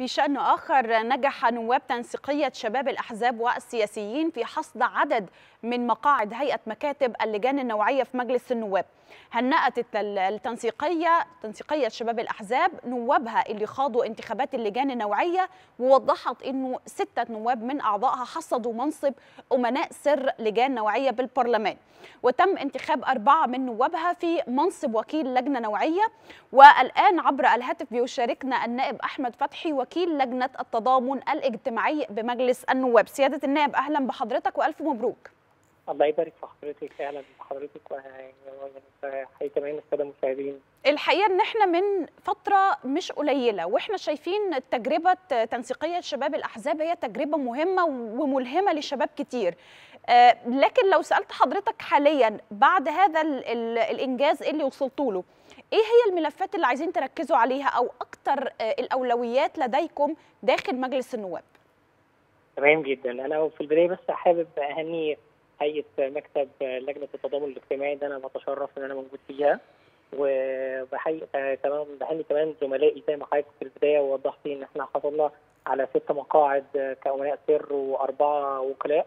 في شأن آخر نجح نواب تنسيقية شباب الأحزاب والسياسيين في حصد عدد من مقاعد هيئة مكاتب اللجان النوعية في مجلس النواب هنأت التنسيقية تنسيقية شباب الأحزاب نوابها اللي خاضوا انتخابات اللجان النوعية ووضحت أنه ستة نواب من أعضائها حصدوا منصب أمناء سر لجان نوعية بالبرلمان وتم انتخاب أربعة من نوابها في منصب وكيل لجنة نوعية والآن عبر الهاتف بيشاركنا النائب أحمد فتحي وكيل لجنة التضامن الاجتماعي بمجلس النواب سيادة النائب أهلا بحضرتك وألف مبروك الله يبارك في حضرتك اهلا بحضرتك وحقيقه كمان الساده المشاهدين الحقيقه ان احنا من فتره مش قليله واحنا شايفين تجربه تنسيقيه شباب الاحزاب هي تجربه مهمه وملهمه لشباب كتير آه لكن لو سالت حضرتك حاليا بعد هذا ال ال الانجاز اللي وصلتوا له ايه هي الملفات اللي عايزين تركزوا عليها او اكتر آه الاولويات لديكم داخل مجلس النواب تمام جدا انا في البدايه بس حابب اهني هيئه مكتب لجنه التضامن الاجتماعي ده انا بتشرف ان انا موجود فيها وبحيي تمام بهني كمان زملائي زي ما حضرتك في البدايه وضحتي ان احنا حصلنا على ست مقاعد كامناء سر واربعه وكلاء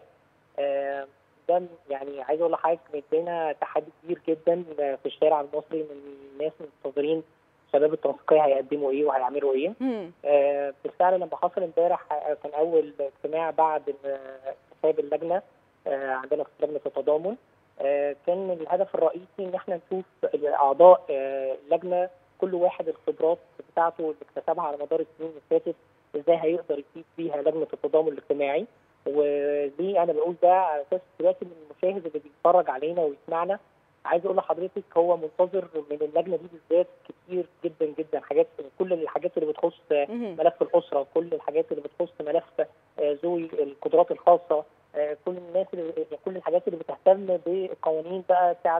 ده يعني عايز اقول لحضرتك مدينا تحدي كبير جدا في الشارع المصري من الناس منتظرين شباب التنسيقيه هيقدموا ايه وهيعملوا ايه آه بالفعل لما حصل امبارح كان اول اجتماع بعد انتخاب اللجنه آه عندنا في لجنه التضامن آه كان الهدف الرئيسي ان احنا نشوف اعضاء اللجنه كل واحد الخبرات بتاعته اللي اكتسبها على مدار السنين اللي فاتت ازاي هيقدر يفيد بيها لجنه التضامن الاجتماعي وليه انا بقول ده على اساس دلوقتي من المشاهد اللي بيتفرج علينا ويسمعنا عايز اقول لحضرتك هو منتظر من اللجنه دي بالذات كتير جدا جدا حاجات كل الحاجات اللي بتخص ملف الاسره كل الحاجات اللي بتخص ملف ذوي القدرات الخاصه كل الناس اللي كل الحاجات اللي بتهتم بالقوانين بقى بتاعت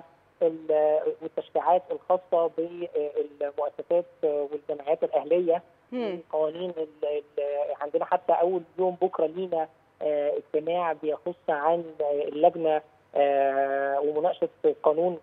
والتشريعات الخاصه بالمؤسسات والجمعيات الاهليه القوانين عندنا حتى اول يوم بكره لينا اجتماع بيخص عن اللجنه ومناقشه قانون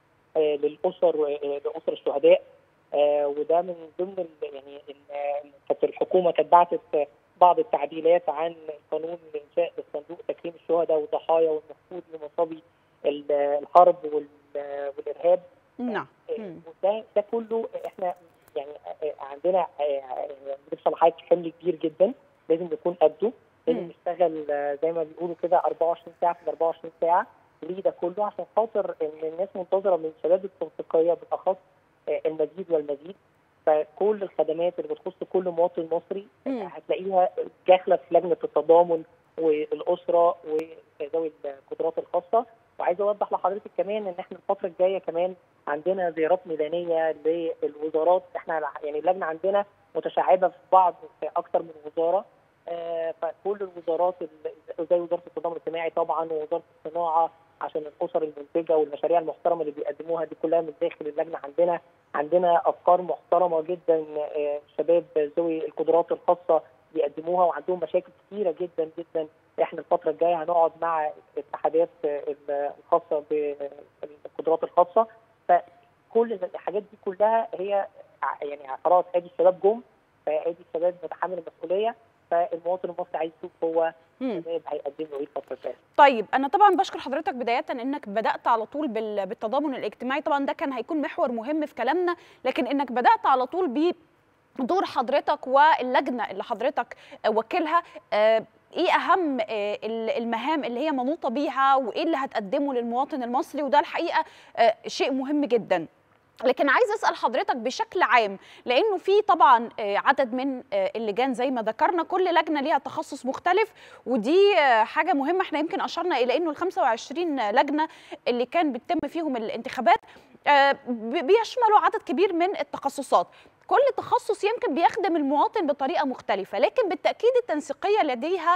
للاسر لاسر الشهداء وده من ضمن يعني كانت الحكومه كانت بعتت بعض التعديلات عن قانون انشاء صندوق تكريم الشهداء والضحايا والمفقود لمصابي الحرب والارهاب نعم ده ده كله احنا يعني عندنا يعني صلاحيات حمل كبير جدا لازم نكون قده لازم نشتغل زي ما بيقولوا كده 24 ساعه في 24 ساعه ليه ده كله عشان خاطر ان الناس منتظره من شباب التنسيقيه بالاخص المزيد والمزيد فكل الخدمات اللي بتخص كل مواطن مصري هتلاقيها داخله في لجنه التضامن والاسره وذوي القدرات الخاصه وعايز اوضح لحضرتك كمان ان احنا الفتره الجايه كمان عندنا زيارات ميدانيه للوزارات احنا يعني اللجنه عندنا متشعبه في بعض في اكثر من وزاره آه فكل الوزارات زي وزاره التضامن الاجتماعي طبعا ووزاره الصناعه عشان الاسر المنتجه والمشاريع المحترمه اللي بيقدموها دي كلها من داخل اللجنه عندنا عندنا افكار محترمه جدا آه شباب ذوي القدرات الخاصه بيقدموها وعندهم مشاكل كثيره جدا جدا احنا الفتره الجايه هنقعد مع الاتحادات الخاصه بالقدرات الخاصه فكل الحاجات دي كلها هي يعني خلاص ادي الشباب جم فادي الشباب متحمل المسؤوليه فالمواطن المصري عايز يشوف هو شباب هيقدم له ايه الفتره الجايه. طيب انا طبعا بشكر حضرتك بدايه انك بدات على طول بالتضامن الاجتماعي طبعا ده كان هيكون محور مهم في كلامنا لكن انك بدات على طول ب دور حضرتك واللجنه اللي حضرتك وكيلها ايه اهم المهام اللي هي منوطه بيها وايه اللي هتقدمه للمواطن المصري وده الحقيقه شيء مهم جدا لكن عايز اسال حضرتك بشكل عام لانه في طبعا عدد من اللجان زي ما ذكرنا كل لجنه ليها تخصص مختلف ودي حاجه مهمه احنا يمكن اشرنا الى انه ال 25 لجنه اللي كان بتتم فيهم الانتخابات بيشملوا عدد كبير من التخصصات كل تخصص يمكن بيخدم المواطن بطريقه مختلفه لكن بالتاكيد التنسيقيه لديها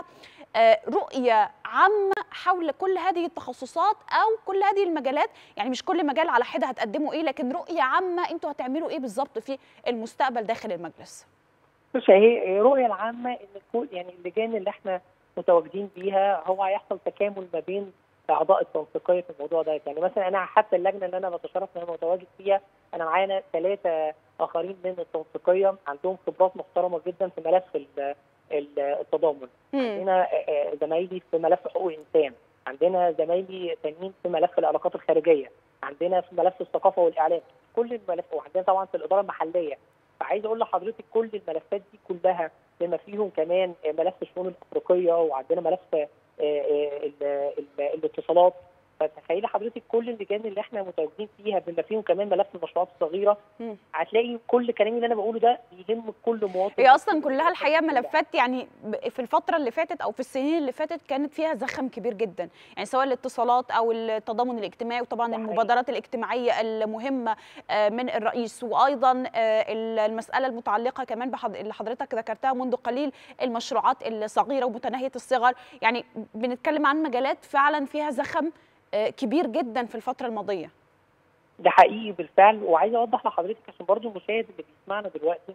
رؤيه عامه حول كل هذه التخصصات او كل هذه المجالات يعني مش كل مجال على حده هتقدموا ايه لكن رؤيه عامه انتوا هتعملوا ايه بالظبط في المستقبل داخل المجلس بص هي الرؤيه العامه ان كل يعني اللجان اللي احنا متواجدين بيها هو هيحصل تكامل ما بين اعضاء التنسيقيه في الموضوع ده يعني مثلا انا حتى اللجنه اللي انا بتشرف ان انا متواجد فيها انا معانا ثلاثه اخرين من التنسيقيه عندهم خبرات محترمه جدا في ملف ال- ال- التضامن مم. عندنا آه، آه، زمايلي في ملف حقوق الانسان عندنا زمايلي تانيين في ملف العلاقات الخارجيه عندنا في ملف الثقافه والاعلام كل الملف وعندنا طبعا في الاداره المحليه فعايز اقول لحضرتك كل الملفات دي كلها بما فيهم كمان آه، ملف الشؤون الافريقيه وعندنا ملف آه، آه، ال- ال- الاتصالات فتخيلي حضرتك كل اللجان اللي احنا متواجدين فيها بما فيهم كمان ملف المشروعات الصغيره مم. هتلاقي كل كلامي اللي انا بقوله ده بيهم كل مواطن هي اصلا كلها الحقيقه ملفات يعني ب- في الفتره اللي فاتت او في السنين اللي فاتت كانت فيها زخم كبير جدا يعني سواء الاتصالات او التضامن الاجتماعي وطبعا ده حقيقي. المبادرات الاجتماعيه المهمه آه، من الرئيس وايضا آه، ال- المساله المتعلقه كمان بحض- اللي حضرتك ذكرتها منذ قليل المشروعات الصغيره ومتناهيه الصغر يعني بنتكلم عن مجالات فعلا فيها زخم آه، كبير جدا في الفتره الماضيه ده حقيقي بالفعل وعايز اوضح لحضرتك عشان برضو المشاهد اللي بيسمعنا دلوقتي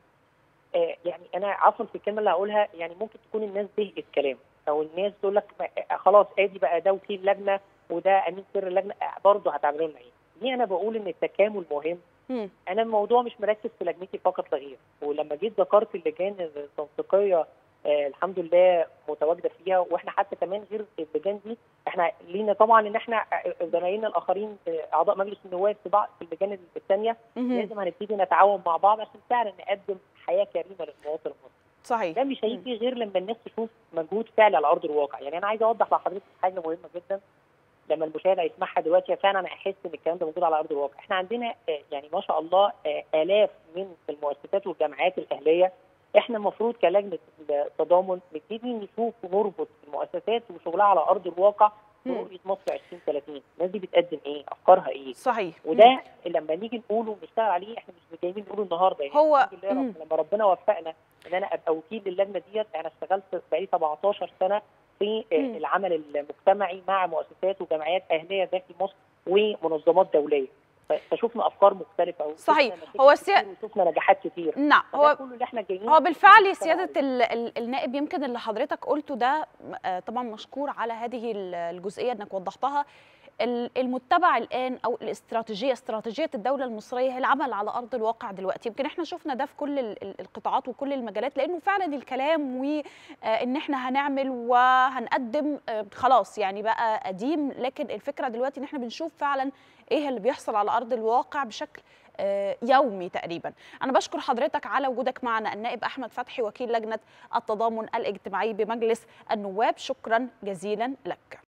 آه يعني انا عفوا في الكلمه اللي هقولها يعني ممكن تكون الناس زهقت كلام او الناس تقول لك ما- خلاص ادي بقى ده وكيل لجنه وده امين سر اللجنه آه، برضه هتعملوا لنا ايه؟ ليه انا بقول ان التكامل مهم مم. انا الموضوع مش مركز في لجنتي فقط لا غير ولما جيت ذكرت اللجان التنسيقيه آه الحمد لله متواجده فيها واحنا حتى كمان غير اللجان دي احنا لينا طبعا ان احنا آه، زمايلنا الاخرين آه، اعضاء مجلس النواب في بعض في اللجان الثانيه مهم. لازم هنبتدي نتعاون مع بعض عشان فعلا نقدم حياه كريمه للمواطن المصري صحيح ده مش هيجي غير لما الناس تشوف مجهود فعلي على ارض الواقع يعني انا عايز اوضح لحضرتك حاجه مهمه جدا لما المشاهد هيسمعها دلوقتي فعلا هيحس ان الكلام ده موجود على ارض الواقع احنا عندنا آه، يعني ما شاء الله آه، الاف من المؤسسات والجامعات الاهليه احنا المفروض كلجنه التضامن نبتدي نشوف ونربط المؤسسات وشغلها على ارض الواقع مم. برؤيه مصر 2030 الناس دي بتقدم ايه افكارها ايه صحيح وده لما نيجي نقوله ونشتغل عليه احنا مش جايين نقوله النهارده يعني هو- الحمد لله مم. رب لما ربنا وفقنا ان انا ابقى وكيل للجنه ديت انا اشتغلت بقالي 17 سنه في آه، مم. العمل المجتمعي مع مؤسسات وجمعيات اهليه داخل مصر ومنظمات دوليه ف- فشفنا افكار مختلفه وشفنا صحيح. مشاكل هو السيا- كتير وشفنا نجاحات كتير نعم فده هو كله اللي احنا جايين هو بالفعل نشتغل سيادة عليه. ال- ال- النائب يمكن اللي حضرتك قلته ده آه، طبعا مشكور على هذه ال- الجزئية انك وضحتها ال- المتبع الان او الاستراتيجيه استراتيجيه الدوله المصريه هي العمل على ارض الواقع دلوقتي يمكن احنا شفنا ده في كل ال- ال- القطاعات وكل المجالات لانه فعلا الكلام وان احنا هنعمل وهنقدم آه، خلاص يعني بقى قديم لكن الفكره دلوقتي ان احنا بنشوف فعلا ايه اللي بيحصل على ارض الواقع بشكل آه، يومي تقريبا انا بشكر حضرتك على وجودك معنا النائب احمد فتحي وكيل لجنه التضامن الاجتماعي بمجلس النواب شكرا جزيلا لك